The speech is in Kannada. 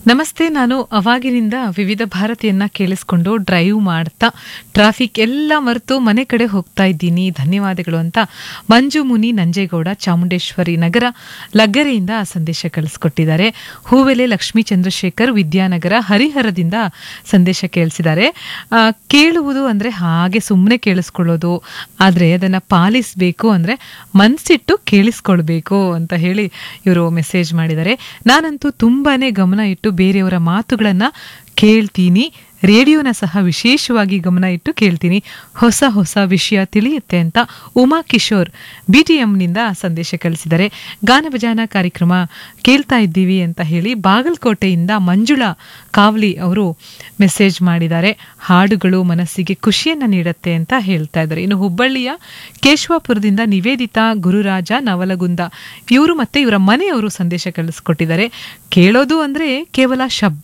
ನಮಸ್ತೆ ನಾನು ಅವಾಗಿನಿಂದ ವಿವಿಧ ಭಾರತಿಯನ್ನ ಕೇಳಿಸ್ಕೊಂಡು ಡ್ರೈವ್ ಮಾಡ್ತಾ ಟ್ರಾಫಿಕ್ ಎಲ್ಲ ಮರೆತು ಮನೆ ಕಡೆ ಹೋಗ್ತಾ ಇದ್ದೀನಿ ಧನ್ಯವಾದಗಳು ಅಂತ ಮಂಜು ಮುನಿ ನಂಜೇಗೌಡ ಚಾಮುಂಡೇಶ್ವರಿ ನಗರ ಲಗ್ಗೆರೆಯಿಂದ ಸಂದೇಶ ಕಳಿಸ್ಕೊಟ್ಟಿದ್ದಾರೆ ಹೂವೆಲೆ ಲಕ್ಷ್ಮೀ ಚಂದ್ರಶೇಖರ್ ವಿದ್ಯಾನಗರ ಹರಿಹರದಿಂದ ಸಂದೇಶ ಕೇಳಿಸಿದ್ದಾರೆ ಆ, ಕೇಳುವುದು ಅಂದ್ರೆ ಹಾಗೆ ಸುಮ್ಮನೆ ಕೇಳಿಸ್ಕೊಳ್ಳೋದು ಆದ್ರೆ ಅದನ್ನ ಪಾಲಿಸಬೇಕು ಅಂದ್ರೆ ಮನ್ಸಿಟ್ಟು ಕೇಳಿಸ್ಕೊಳ್ಬೇಕು ಅಂತ ಹೇಳಿ ಇವರು ಮೆಸೇಜ್ ಮಾಡಿದ್ದಾರೆ ನಾನಂತೂ ತುಂಬಾನೇ ಗಮನ ಇಟ್ಟು ಬೇರೆಯವರ ಮಾತುಗಳನ್ನ ಕೇಳ್ತೀನಿ ರೇಡಿಯೋನ ಸಹ ವಿಶೇಷವಾಗಿ ಗಮನ ಇಟ್ಟು ಕೇಳ್ತೀನಿ ಹೊಸ ಹೊಸ ವಿಷಯ ತಿಳಿಯುತ್ತೆ ಅಂತ ಉಮಾ ಕಿಶೋರ್ ಬಿ ಟಿ ಎಂನಿಂದ ಸಂದೇಶ ಕಳಿಸಿದ್ದಾರೆ ಗಾನ ಭಜಾನ ಕಾರ್ಯಕ್ರಮ ಕೇಳ್ತಾ ಇದ್ದೀವಿ ಅಂತ ಹೇಳಿ ಬಾಗಲಕೋಟೆಯಿಂದ ಮಂಜುಳಾ ಕಾವ್ಲಿ ಅವರು ಮೆಸೇಜ್ ಮಾಡಿದ್ದಾರೆ ಹಾಡುಗಳು ಮನಸ್ಸಿಗೆ ಖುಷಿಯನ್ನ ನೀಡುತ್ತೆ ಅಂತ ಹೇಳ್ತಾ ಇದ್ದಾರೆ ಇನ್ನು ಹುಬ್ಬಳ್ಳಿಯ ಕೇಶವಾಪುರದಿಂದ ನಿವೇದಿತಾ ಗುರುರಾಜ ನವಲಗುಂದ ಇವರು ಮತ್ತೆ ಇವರ ಮನೆಯವರು ಸಂದೇಶ ಕಳಿಸ್ಕೊಟ್ಟಿದ್ದಾರೆ ಕೇಳೋದು ಅಂದ್ರೆ ಕೇವಲ ಶಬ್ದ